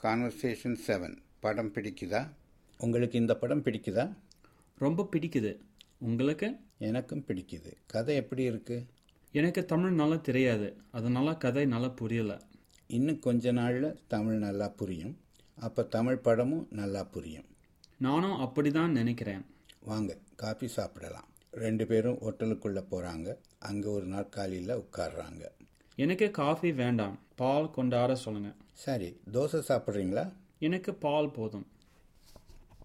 conversation seven படம் பிடிக்குதா உங்களுக்கு இந்த படம் பிடிக்குதா ரொம்ப பிடிக்குது உங்களுக்கு எனக்கும் பிடிக்குது கதை எப்படி இருக்கு எனக்கு தமிழ் நல்லா தெரியாது அதனால கதை நல்லா புரியல இன்னும் கொஞ்ச நாளில் தமிழ் நல்லா புரியும் அப்போ தமிழ் படமும் நல்லா புரியும் நானும் அப்படிதான் நினைக்கிறேன் வாங்க காபி சாப்பிடலாம் ரெண்டு பேரும் ஹோட்டலுக்குள்ளே போகிறாங்க அங்கே ஒரு நாற்காலியில் உட்கார்றாங்க எனக்கு காஃபி வேண்டாம் பால் கொண்டாட சொல்லுங்க சரி தோசை சாப்பிட்றீங்களா எனக்கு பால் போதும்